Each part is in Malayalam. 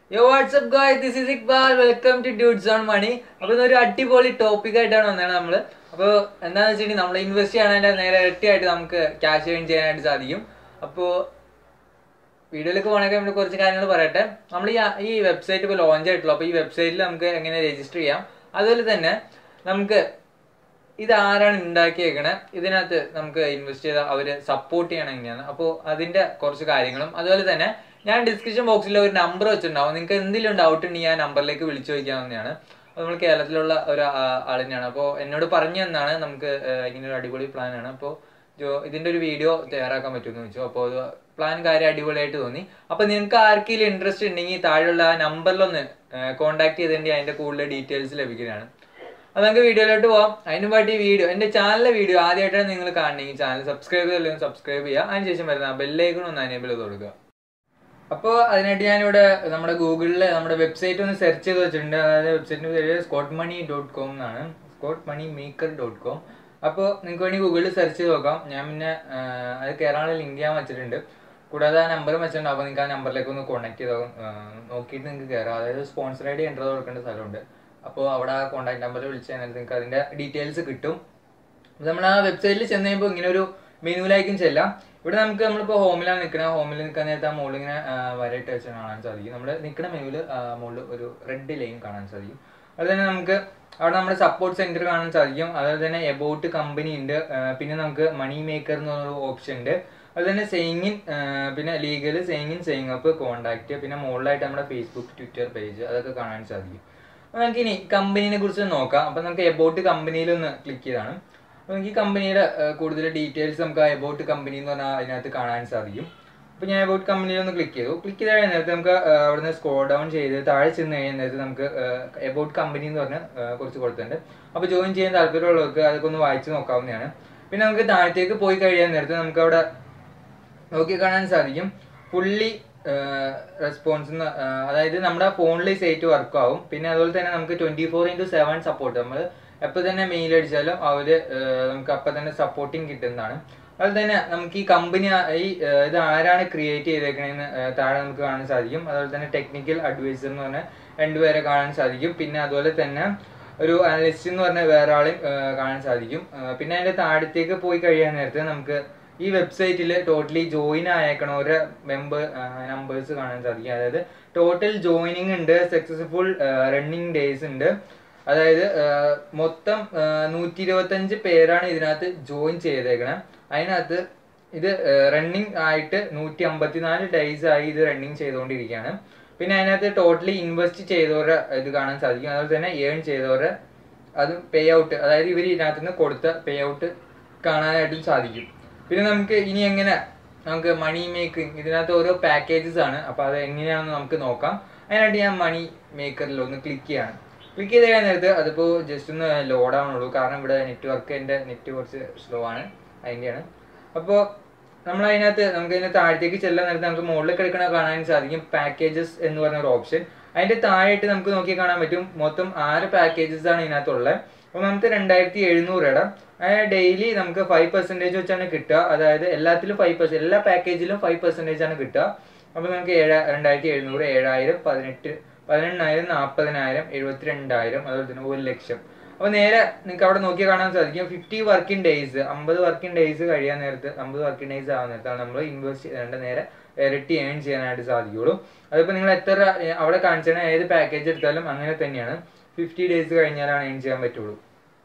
യോ what's up guys this is Iqbal welcome to dudes on money അപ്പൊ ഇതൊരു അടിപൊളി ടോപ്പിക് ആയിട്ടാണ് വന്നത് നമ്മള് അപ്പോൾ എന്താണെന്ന് വെച്ചിട്ടുണ്ടെങ്കിൽ നമ്മൾ ഇൻവെസ്റ്റ് ചെയ്യാനായിട്ട് നേരെ ഇരട്ടിയായിട്ട് നമുക്ക് ക്യാഷ് ഏൺ ചെയ്യാനായിട്ട് സാധിക്കും അപ്പോൾ വീഡിയോയിലേക്ക് പോകണമെങ്കിൽ നമ്മൾ കുറച്ച് കാര്യങ്ങൾ പറയട്ടെ നമ്മൾ ഈ ഈ വെബ്സൈറ്റ് ഇപ്പോൾ ലോഞ്ച് ആയിട്ടുള്ളൂ അപ്പോൾ ഈ വെബ്സൈറ്റിൽ നമുക്ക് എങ്ങനെ രജിസ്റ്റർ ചെയ്യാം അതുപോലെ തന്നെ നമുക്ക് ഇത് ആരാണ് ഉണ്ടാക്കിയേക്കണേ ഇതിനകത്ത് നമുക്ക് ഇൻവെസ്റ്റ് ചെയ്ത അവര് സപ്പോർട്ട് ചെയ്യണം എങ്ങനെയാണ് അപ്പോൾ അതിന്റെ കുറച്ച് കാര്യങ്ങളും അതുപോലെ തന്നെ ഞാൻ ഡിസ്ക്രിപ്ഷൻ ബോക്സിൽ ഒരു നമ്പർ വെച്ചിട്ടുണ്ടാവും നിങ്ങൾക്ക് എന്തെങ്കിലും ഡൗട്ട് ഉണ്ടെങ്കിൽ ആ നമ്പറിലേക്ക് വിളിച്ചു ചോദിക്കാവുന്നതാണ് അത് നമ്മൾ കേരളത്തിലുള്ള ഒരു ആ- ആൾ തന്നെയാണ് അപ്പോൾ എന്നോട് പറഞ്ഞു തന്നാണ് നമുക്ക് ഏഹ്, ഇങ്ങനെ ഒരു അടിപൊളി പ്ലാൻ ആണ് അപ്പോൾ ജോ ഇതിന്റെ ഒരു വീഡിയോ തയ്യാറാക്കാൻ പറ്റുമെന്ന് ചോദിച്ചു അപ്പോൾ അത് പ്ലാൻ കാര്യം അടിപൊളിയായിട്ട് തോന്നി അപ്പോൾ നിങ്ങൾക്ക് ആർക്കെങ്കിലും ഇൻട്രസ്റ്റ് ഉണ്ടെങ്കിൽ താഴെയുള്ള ആ നമ്പറിലൊന്ന് കോൺടാക്ട് ചെയ്തിട്ടുണ്ടെങ്കിൽ അതിന്റെ കൂടുതൽ ഡീറ്റെയിൽസ് ലഭിക്കുന്നതാണ് അത് നമുക്ക് വീഡിയോയിലോട്ട് പോവാം അതിന് പാട്ട് ഈ വീഡിയോ എന്റെ ചാനലിലെ വീഡിയോ ആദ്യമായിട്ടാണ് നിങ്ങൾ കാണണമെങ്കിൽ ചാനൽ സബ്സ്ക്രൈബ് ചെയ്തില്ലെങ്കിൽ സബ്സ്ക്രൈബ് ചെയ്യുക അതിനുശേഷം വരുന്ന ബെല്ലൈക്കൺ ഒന്ന് അനേബിൾ ചെയ്ത് കൊടുക്കുക അപ്പോൾ അതിനായിട്ട് ഞാനിവിടെ നമ്മുടെ ഗൂഗിളിൽ നമ്മുടെ വെബ്സൈറ്റ് ഒന്ന് സെർച്ച് ചെയ്ത് വെച്ചിട്ടുണ്ട് അതായത് വെബ്സൈറ്റിന്റെ പേര് സ്കോട്ട് മണി ഡോട്ട് കോം എന്നാണ് Scott money maker dot com അപ്പോൾ നിങ്ങൾക്ക് വേണ്ടി ഗൂഗിളിൽ സെർച്ച് ചെയ്ത് നോക്കാം ഞാൻ പിന്നെ ആ, അത് കയറാനുള്ള ലിങ്ക് ഞാൻ വെച്ചിട്ടുണ്ട് കൂടാതെ ആ നമ്പർ വെച്ചിട്ടുണ്ട് അപ്പോൾ നിങ്ങൾക്ക് ആ നമ്പറിലേക്ക് ഒന്ന് കോൺടാക്ട് ചെയ്ത് നോക്കാം. ആ, നോക്കിയിട്ട് നിങ്ങൾക്ക് കയറാം അതായത് സ്പോൺസർ ഐ ഡി എൻ്റർ കൊടുക്കേണ്ട സ്ഥലമുണ്ട് അപ്പോൾ അവിടെ ആ കോൺടാക്ട് നമ്പറിൽ വിളിച്ച് കഴിഞ്ഞാൽ നിങ്ങൾക്ക് അതിൻ്റെ ഡീറ്റെയിൽസ് കിട്ടും നമ്മൾ ആ വെബ്സൈറ്റിൽ ചെന്ന് കഴിയുമ്പോൾ ഇങ്ങനെ ഒരു മെനുവിലായിരിക്കും ചെല്ലാം ഇവിടെ നമുക്ക് നമ്മളിപ്പോൾ ഹോമിലാണ് നിൽക്കുന്നത് ഹോമിൽ നിൽക്കാൻ നേരത്തെ ആ മുകളിൽ ഇങ്ങനെ ആ, വരയിട്ട് വെച്ച് കാണാൻ സാധിക്കും നമ്മൾ നിൽക്കുന്ന മെനുവിൽ മുകളിൽ ഒരു റെഡ് ലൈൻ കാണാൻ സാധിക്കും അതുപോലെ തന്നെ നമുക്ക് അവിടെ നമ്മുടെ സപ്പോർട്ട് സെന്റർ കാണാൻ സാധിക്കും അതുപോലെ തന്നെ എബൌട്ട് കമ്പനി ഉണ്ട് ആ, പിന്നെ നമുക്ക് മണി മേക്കർ എന്ന് പറഞ്ഞൊരു ഓപ്ഷൻ ഉണ്ട് അതുപോലെ തന്നെ സെയിങ് ഇൻ പിന്നെ legal sign in sign up contact പിന്നെ മുകളിലായിട്ട് നമ്മുടെ ഫേസ്ബുക്ക് ട്വിറ്റർ പേജ് അതൊക്കെ കാണാൻ സാധിക്കും അപ്പൊ നമുക്ക് ഇനി കമ്പനീനെ കുറിച്ച് നോക്കാം അപ്പൊ നമുക്ക് എബൌട്ട് കമ്പനിയിൽ ഒന്ന് ക്ലിക്ക് ചെയ്താണ് അപ്പൊ നമുക്ക് ഈ കമ്പനിയുടെ ഏഹ്, കൂടുതൽ ഡീറ്റെയിൽസ് നമുക്ക് എബൌട്ട് കമ്പനി എന്ന് പറഞ്ഞാൽ അതിനകത്ത് കാണാൻ സാധിക്കും അപ്പൊ ഞാൻ എബൌട്ട് കമ്പനിയിൽ ഒന്ന് ക്ലിക്ക് ചെയ്തു ക്ലിക്ക് ചെയ്ത് കഴിഞ്ഞ നേരത്തെ നമുക്ക് ഏഹ്, അവിടുന്ന് സ്ക്രോൾ ഡൗൺ ചെയ്ത് താഴെ ചെന്ന് കഴിഞ്ഞ നേരത്തെ നമുക്ക് എബൌട്ട് കമ്പനി എന്ന് പറഞ്ഞ ഏഹ്, കുറച്ച് കൊടുത്തിട്ടുണ്ട് അപ്പൊ ജോയിൻ ചെയ്യാൻ താല്പര്യമുള്ളവർക്ക് അതൊക്കെ ഒന്ന് വായിച്ച് നോക്കാവുന്നതാണ് പിന്നെ നമുക്ക് താഴത്തേക്ക് പോയി കഴിയാൻ നേരത്തെ നമുക്ക് അവിടെ നോക്കി കാണാൻ സാധിക്കും ഫുള്ളി റെസ്പോൺസ് അതായത് നമ്മുടെ ഫോണിൽ ഈ സൈറ്റ് വർക്ക് ആവും പിന്നെ അതുപോലെ തന്നെ നമുക്ക് twenty four into seven support നമ്മൾ എപ്പോൾ തന്നെ മെയിൽ അടിച്ചാലും അവര് ഏഹ്, നമുക്ക് അപ്പം തന്നെ സപ്പോർട്ടിങ് കിട്ടുന്നതാണ് അതുപോലെ തന്നെ നമുക്ക് ഈ കമ്പനി ഈ ഏഹ്, ഇത് ആരാണ് ക്രിയേറ്റ് ചെയ്തേക്കണേന്ന് ഏഹ്, താഴെ നമുക്ക് കാണാൻ സാധിക്കും അതുപോലെ തന്നെ ടെക്നിക്കൽ അഡ്വൈസർ എന്ന് പറഞ്ഞ രണ്ടുപേരെ കാണാൻ സാധിക്കും പിന്നെ അതുപോലെ തന്നെ ഒരു അനലിസ്റ്റ് എന്ന് പറഞ്ഞ വേറെ ആളെയും ഏഹ്, കാണാൻ സാധിക്കും ഏഹ്, പിന്നെ അതിന്റെ താഴത്തേക്ക് പോയി കഴിയാൻ നേരത്തെ നമുക്ക് ഈ വെബ്സൈറ്റിൽ ടോട്ടലി ജോയിൻ ആയേക്കണവരെ മെമ്പർ നമ്പേഴ്സ് കാണാൻ സാധിക്കും അതായത് ടോട്ടൽ ജോയിനിങ് ഉണ്ട് സക്സസ്ഫുൾ റണ്ണിങ് ഡേയ്സ് ഉണ്ട് അതായത് ആ, മൊത്തം നൂറ്റി ഇരുപത്തഞ്ച് പേരാണ് ഇതിനകത്ത് ജോയിൻ ചെയ്തേക്കണേ അതിനകത്ത് ഇത് റണ്ണിങ് ആയിട്ട് നൂറ്റി അമ്പത്തിനാല് ഡേയ്സ് ആയി ഇത് റണ്ണിങ് ചെയ്തുകൊണ്ടിരിക്കുകയാണ് പിന്നെ അതിനകത്ത് ടോട്ടലി ഇൻവെസ്റ്റ് ചെയ്തവരെ ഇത് കാണാൻ സാധിക്കും അതുപോലെ തന്നെ ഏൺ ചെയ്തവരെ അത് പേ ഔട്ട് അതായത് ഇവർ ഇതിനകത്ത് നിന്ന് കൊടുത്ത പേ ഔട്ട് കാണാനായിട്ടും സാധിക്കും പിന്നെ നമുക്ക് ഇനി എങ്ങനെ നമുക്ക് മണി മേക്കിംഗ് ഇതിനകത്ത് ഓരോ പാക്കേജസ് ആണ് അപ്പൊ അത് എങ്ങനെയാണെന്ന് നമുക്ക് നോക്കാം അതിനായിട്ട് ഞാൻ മണി മേക്കറിൽ ഒന്ന് ക്ലിക്ക് ചെയ്യാണ് ക്ലിക്ക് ചെയ്ത് കഴിഞ്ഞ നേരത്ത് അതിപ്പോ ജസ്റ്റ് ഒന്ന് ലോഡ് ആവണുള്ളൂ കാരണം ഇവിടെ നെറ്റ്വർക്ക് എൻ്റെ നെറ്റ് കുറച്ച് സ്ലോ ആണ് അതിൻ്റെയാണ് അപ്പോൾ നമ്മൾ അതിനകത്ത് നമുക്ക് ഇതിന് താഴത്തേക്ക് ചെല്ലാൻ നേരത്തെ നമുക്ക് മുകളിൽ കിടക്കണ കാണാൻ സാധിക്കും പാക്കേജസ് എന്ന് പറഞ്ഞ ഒരു ഓപ്ഷൻ അതിന്റെ താഴെയായിട്ട് നമുക്ക് നോക്കി കാണാൻ പറ്റും മൊത്തം ആറ് പാക്കേജസ് ആണ് ഇതിനകത്തുള്ളത് അപ്പോൾ നമുക്ക് രണ്ടായിരത്തി എഴുന്നൂറ് ഇടാം ഡെയിലി നമുക്ക് ഫൈവ് പെർസെൻറ്റേജ് വെച്ചാണ് കിട്ടുക അതായത് എല്ലാത്തിലും ഫൈവ് പെർസെന്റ് എല്ലാ പാക്കേജിലും ഫൈവ് പെർസെൻറ്റേജ് ആണ് കിട്ടുക അപ്പോൾ നമുക്ക് ഏഴ് രണ്ടായിരത്തി എഴുന്നൂറ് ഏഴായിരം പതിനെട്ട് പതിനെണ്ണായിരം നാൽപ്പതിനായിരം എഴുപത്തിരണ്ടായിരം അതുപോലെ തന്നെ ഒരു ലക്ഷം അപ്പൊ നേരെ നിങ്ങൾക്ക് അവിടെ നോക്കി കാണാൻ സാധിക്കും ഫിഫ്റ്റി വർക്കിംഗ് ഡേയ്സ് അമ്പത് വർക്കിംഗ് ഡേയ്സ് കഴിയാൻ നേരത്ത് അമ്പത് വർക്കിംഗ് ഡേയ്സ് ആവുന്ന നേരത്താണ് നമ്മൾ ഇൻവെസ്റ്റ് ചെയ്യേണ്ട നേരെ ഇരട്ടി ഏൺ ചെയ്യാനായിട്ട് സാധിക്കുള്ളൂ അതിപ്പോൾ നിങ്ങൾ എത്ര ഏർ അവിടെ കാണിച്ചാൽ ഏത് പാക്കേജ് എടുത്താലും അങ്ങനെ തന്നെയാണ് ഫിഫ്റ്റി ഡേയ്സ് കഴിഞ്ഞാലാണ് ഏൺ ചെയ്യാൻ പറ്റുള്ളൂ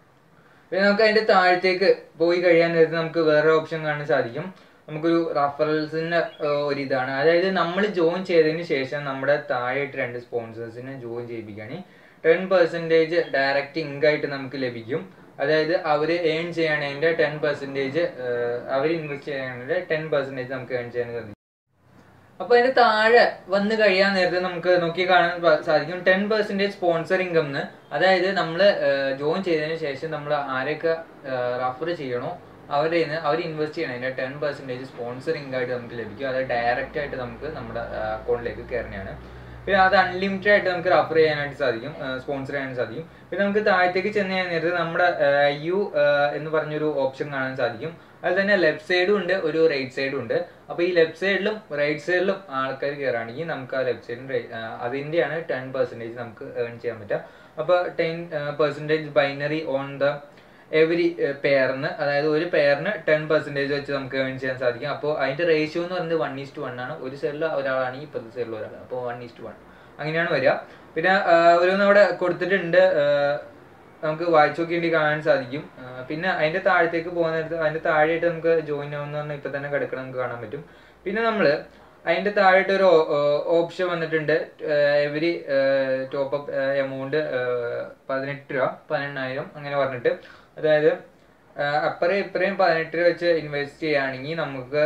പിന്നെ നമുക്ക് അതിന്റെ താഴത്തേക്ക് പോയി കഴിയാൻ നേരത്ത് നമുക്ക് വേറെ ഓപ്ഷൻ കാണാൻ സാധിക്കും നമുക്കൊരു റഫറൽസിന്റെ ഒരു ഇതാണ് അതായത് നമ്മൾ ജോയിൻ ചെയ്തതിന് ശേഷം നമ്മുടെ താഴെയായിട്ട് രണ്ട് സ്പോൺസേഴ്സിനെ ജോയിൻ ചെയ്യിപ്പിക്കുകയാണ് ടെൻ പെർസെൻറ്റേജ് ഡയറക്റ്റ് ഇൻകായിട്ട് നമുക്ക് ലഭിക്കും അതായത് അവർ ഏൺ ചെയ്യണതിന്റെ ടെൻ പെർസെൻറ്റേജ് അവർ ഇൻവെസ്റ്റ് ചെയ്യണതിന്റെ ടെൻ പെർസെൻറ്റേജ് നമുക്ക് ഏൺ ചെയ്യാൻ സാധിക്കും അപ്പൊ അതിന്റെ താഴെ വന്ന് കഴിയാൻ നേരത്തെ നമുക്ക് നോക്കി കാണാൻ പ- സാധിക്കും ടെൻ പെർസെന്റേജ് സ്പോൺസർ ഇൻകം അതായത് നമ്മൾ ജോയിൻ ചെയ്തതിന് ശേഷം നമ്മൾ ആരൊക്കെ റഫർ ചെയ്യണോ അവരുടെ നിന്ന് അവർ ഇൻവെസ്റ്റ് ചെയ്യണം അതിന്റെ ടെൻ പെർസെന്റേജ് സ്പോൺസർ ആയിട്ട് നമുക്ക് ലഭിക്കും അത് ഡയറക്റ്റ് ആയിട്ട് നമുക്ക് നമ്മുടെ അക്കൗണ്ടിലേക്ക് കയറുന്നതാണ് പിന്നെ അത് അൺലിമിറ്റഡ് ആയിട്ട് നമുക്ക് റഫർ ചെയ്യാനായിട്ട് സാധിക്കും സ്പോൺസർ ചെയ്യാനായിട്ട് സാധിക്കും പിന്നെ നമുക്ക് താഴത്തേക്ക് ചെന്ന് കഴിഞ്ഞാൽ നേരത്തെ നമ്മുടെ യു എന്ന് പറഞ്ഞൊരു ഓപ്ഷൻ കാണാൻ സാധിക്കും അതുപോലെ തന്നെ ലെഫ്റ്റ് സൈഡും ഉണ്ട് ഒരു റൈറ്റ് സൈഡും ഉണ്ട് അപ്പോൾ ഈ ലെഫ്റ്റ് സൈഡിലും റൈറ്റ് സൈഡിലും ആൾക്കാർ കയറുകയാണെങ്കിൽ നമുക്ക് ആ ലെഫ്റ്റ് സൈഡും അതിൻ്റെയാണ് ടെൻ പെർസെൻറ്റേജ് നമുക്ക് ഏൺ ചെയ്യാൻ പറ്റുക അപ്പോൾ ten percentage binary on the every പെയറിന് അതായത് ഒരു പെയറിന് ടെൻ പെർസെൻറ്റേജ് വെച്ച് നമുക്ക് ഏൺ ചെയ്യാൻ സാധിക്കും അപ്പോൾ അതിന്റെ റേഷ്യോ എന്ന് പറയുന്നത് വൺ ഈസ്റ്റ് വൺ ആണ് ഒരു സൈഡിൽ ഒരാളാണെങ്കിൽ ഇപ്പോഴത്തെ സൈഡിൽ ഒരാൾ അപ്പോൾ വൺ ഈസ്റ്റ് വൺ അങ്ങനെയാണ് വരിക പിന്നെ ഓരോന്ന് അവിടെ കൊടുത്തിട്ടുണ്ട് ആ, നമുക്ക് വായിച്ചു നോക്കേണ്ടി കാണാൻ സാധിക്കും ആ, പിന്നെ അതിന്റെ താഴത്തേക്ക് പോകുന്ന നേരത്ത് അതിന്റെ താഴെയായിട്ട് നമുക്ക് ജോയിൻ ആവുന്ന പറഞ്ഞാൽ ഇപ്പൊ തന്നെ കിടക്കണം നമുക്ക് കാണാൻ പറ്റും പിന്നെ നമ്മള് അതിന്റെ താഴെയായിട്ട് ഒരു ഓപ്ഷൻ വന്നിട്ടുണ്ട് എവരി ടോപ്പ് അപ്പ് എമൗണ്ട് പതിനെട്ട് രൂപ പതിനെണ്ണായിരം അങ്ങനെ പറഞ്ഞിട്ട് അതായത് അപ്പറയും ഇപ്പറയും പതിനെട്ട് രൂപ വെച്ച് ഇൻവെസ്റ്റ് ചെയ്യുകയാണെങ്കിൽ നമുക്ക്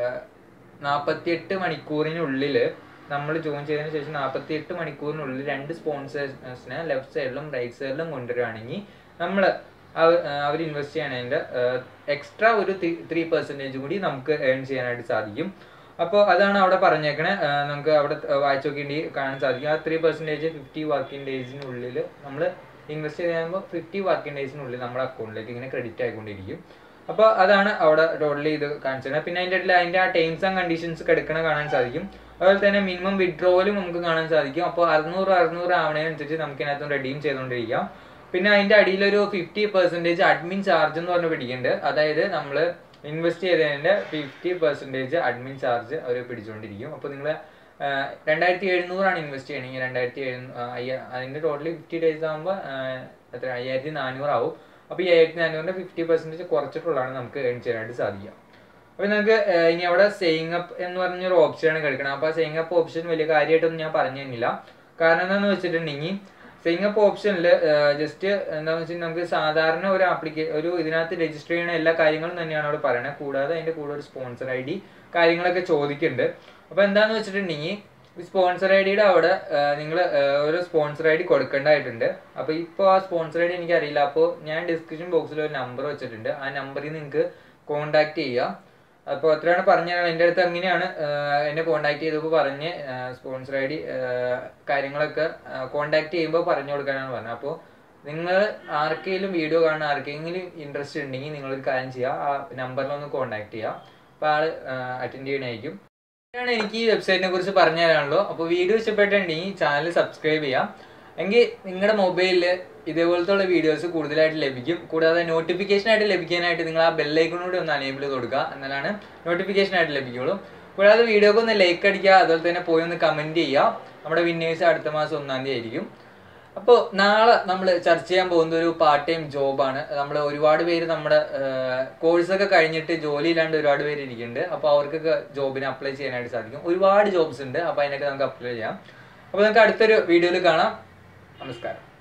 നാൽപ്പത്തിയെട്ട് മണിക്കൂറിനുള്ളിൽ നമ്മൾ ജോയിൻ ചെയ്തതിന് ശേഷം നാൽപ്പത്തിയെട്ട് മണിക്കൂറിനുള്ളിൽ രണ്ട് സ്പോൺസേഴ്സിനെ ലെഫ്റ്റ് സൈഡിലും റൈറ്റ് സൈഡിലും കൊണ്ടുവരികയാണെങ്കിൽ നമ്മൾ അവർ ഇൻവെസ്റ്റ് ചെയ്യണതിൻ്റെ എക്സ്ട്രാ ഒരു ത്രീ പെർസെൻറ്റേജ് കൂടി നമുക്ക് ഏൺ ചെയ്യാനായിട്ട് സാധിക്കും അപ്പോൾ അതാണ് അവിടെ പറഞ്ഞേക്കണേ ആ, നമുക്ക് അവിടെ വായിച്ചു നോക്കേണ്ടി കാണാൻ സാധിക്കും ആ ത്രീ പെർസെൻറ്റേജ് ഫിഫ്റ്റി വർക്കിംഗ് ഡേയ്സിനുള്ളിൽ നമ്മൾ ഇൻവെസ്റ്റ് ചെയ്ത് കഴിയുമ്പോൾ ഫിഫ്റ്റി വർക്കിംഗ് ഡേയ്സിനുള്ളിൽ നമ്മുടെ അക്കൗണ്ടിലേക്ക് ഇങ്ങനെ ക്രെഡിറ്റ് ആയിക്കൊണ്ടിരിക്കും അപ്പോൾ അതാണ് അവിടെ ടോട്ടലി ഇത് കാണിച്ചത് പിന്നെ അതിൻ്റെ ഇടയിൽ അതിൻ്റെ ആ ടേംസ് ആൻഡ് കണ്ടീഷൻസ് കിടക്കണ കാണാൻ സാധിക്കും അതുപോലെ തന്നെ മിനിമം വിഡ്രോവലും നമുക്ക് കാണാൻ സാധിക്കും അപ്പോൾ അറുന്നൂറ് അറുന്നൂറ് ആവണതിനനുസരിച്ച് നമുക്ക് ഇതിനകത്ത് റെഡീം ചെയ്തുകൊണ്ടിരിക്കാം പിന്നെ അതിന്റെ അടിയിൽ ഒരു ഫിഫ്റ്റി പെർസെന്റേജ് അഡ്മിൻ ചാർജ് എന്ന് പറഞ്ഞ് പിടിക്കുന്നുണ്ട് അതായത് നമ്മൾ ഇൻവെസ്റ്റ് ചെയ്തതിന്റെ ഫിഫ്റ്റി പെർസെന്റേജ് അഡ്മിൻ ചാർജ് അവർ പിടിച്ചുകൊണ്ടിരിക്കും അപ്പോൾ നിങ്ങൾ രണ്ടായിരത്തി എഴുന്നൂറാണ് ഇൻവെസ്റ്റ് ചെയ്യണമെങ്കിൽ രണ്ടായിരത്തി എഴുന്നൂ അതിന്റെ ടോട്ടലി ഫിഫ്റ്റി ഡേയ്സ് ആകുമ്പോൾ എത്ര അയ്യായിരത്തി നാനൂറാവും അപ്പോൾ ഈ അയ്യായിരത്തി നാനൂറിന്റെ ഫിഫ്റ്റി പെർസെന്റേജ് കുറച്ചിട്ടുള്ളതാണ് നമുക്ക് ഏൺ ചെയ്യാനായിട്ട് സാധിക്കുക അപ്പൊ നിങ്ങൾക്ക് ഏഹ്, ഇനി അവിടെ സെയിങ് അപ്പ് എന്ന് പറഞ്ഞൊരു ഓപ്ഷനാണ് കിടക്കണം അപ്പൊ ആ സെയിങ് അപ്പ് ഓപ്ഷൻ വലിയ കാര്യമായിട്ടൊന്നും ഞാൻ പറഞ്ഞു തന്നില്ല കാരണം എന്താണെന്ന് വെച്ചിട്ടുണ്ടെങ്കിൽ സെയിങ് അപ്പ് ഓപ്ഷനിൽ ജസ്റ്റ് എന്താണെന്ന് വെച്ചാൽ നമുക്ക് സാധാരണ ഒരു ആപ്ലിക്കേ ഒരു ഇതിനകത്ത് രജിസ്റ്റർ ചെയ്യുന്ന എല്ലാ കാര്യങ്ങളും തന്നെയാണ് അവിടെ പറയുന്നത് കൂടാതെ അതിന്റെ കൂടെ ഒരു സ്പോൺസർ ഐ ഡി കാര്യങ്ങളൊക്കെ ചോദിക്കുന്നുണ്ട് അപ്പൊ എന്താന്ന് വെച്ചിട്ടുണ്ടെങ്കിൽ ഈ സ്പോൺസർ ഐ ഡിയുടെ അവിടെ നിങ്ങൾ ഒരു സ്പോൺസർ ഐ ഡി കൊടുക്കേണ്ടതായിട്ടുണ്ട് അപ്പൊ ഇപ്പോൾ ആ സ്പോൺസർ ഐ ഡി എനിക്ക് അറിയില്ല അപ്പോൾ ഞാൻ ഡിസ്ക്രിപ്ഷൻ ബോക്സിൽ ഒരു നമ്പർ വെച്ചിട്ടുണ്ട് ആ നമ്പറിൽ നിങ്ങൾക്ക് കോൺടാക്ട് ചെയ്യുക അപ്പോൾ അത്രയാണ് പറഞ്ഞത് എൻ്റെ അടുത്ത് അങ്ങനെയാണ് ആഹ് എന്നെ കോൺടാക്ട് ചെയ്തപ്പോൾ പറഞ്ഞ് സ്പോൺസർ ഐ ഡി കാര്യങ്ങളൊക്കെ കോൺടാക്ട് ചെയ്യുമ്പോൾ പറഞ്ഞു കൊടുക്കാനാണ് പറഞ്ഞത് അപ്പോൾ നിങ്ങൾ ആർക്കെങ്കിലും വീഡിയോ കാണുന്ന ആർക്കെങ്കിലും ഇൻട്രസ്റ്റ് ഉണ്ടെങ്കിൽ നിങ്ങൾ ഒരു കാര്യം ചെയ്യുക ആ നമ്പറിൽ ഒന്ന് കോൺടാക്ട് ചെയ്യുക അപ്പോൾ ആള് അറ്റൻഡ് ചെയ്യണമായിരിക്കും ഇതാണ് എനിക്ക് ഈ വെബ്സൈറ്റിനെ കുറിച്ച് പറഞ്ഞു തരാനുള്ളൂ അപ്പോൾ വീഡിയോ ഇഷ്ടപ്പെട്ടിട്ടുണ്ടെങ്കിൽ ചാനൽ സബ്സ്ക്രൈബ് ചെയ്യാം എങ്കിൽ നിങ്ങളുടെ മൊബൈലിൽ ഇതേപോലത്തെ ഉള്ള വീഡിയോസ് കൂടുതലായിട്ട് ലഭിക്കും കൂടാതെ നോട്ടിഫിക്കേഷൻ ആയിട്ട് ലഭിക്കാനായിട്ട് നിങ്ങൾ ആ ബെല്ലൈക്കൺ കൂടി ഒന്ന് അനേബിൾ ചെയ്ത് കൊടുക്കുക എന്നാലാണ് നോട്ടിഫിക്കേഷൻ ആയിട്ട് ലഭിക്കുള്ളൂ കൂടാതെ വീഡിയോക്ക് ഒന്ന് ലൈക്ക് അടിക്കുക അതുപോലെ തന്നെ പോയി ഒന്ന് കമന്റ് ചെയ്യുക നമ്മുടെ വിന്നേഴ്സ് അടുത്ത മാസം ഒന്നാം തീയതി ആയിരിക്കും അപ്പോൾ നാളെ നമ്മൾ ചർച്ച ചെയ്യാൻ പോകുന്ന ഒരു പാർട്ട് ടൈം ജോബാണ് നമ്മൾ ഒരുപാട് പേര് നമ്മുടെ കോഴ്സൊക്കെ കഴിഞ്ഞിട്ട് ജോലി ഇല്ലാണ്ട് ഒരുപാട് പേര് ഇരിക്കുന്നുണ്ട് അപ്പോൾ അവർക്കൊക്കെ ജോബിന് അപ്ലൈ ചെയ്യാനായിട്ട് സാധിക്കും ഒരുപാട് ജോബ്സ് ഉണ്ട് അപ്പോൾ അതിനൊക്കെ നമുക്ക് അപ്ലൈ ചെയ്യാം അപ്പോൾ നമുക്ക് അടുത്തൊരു വീഡിയോയിൽ കാണാം നമസ്കാരം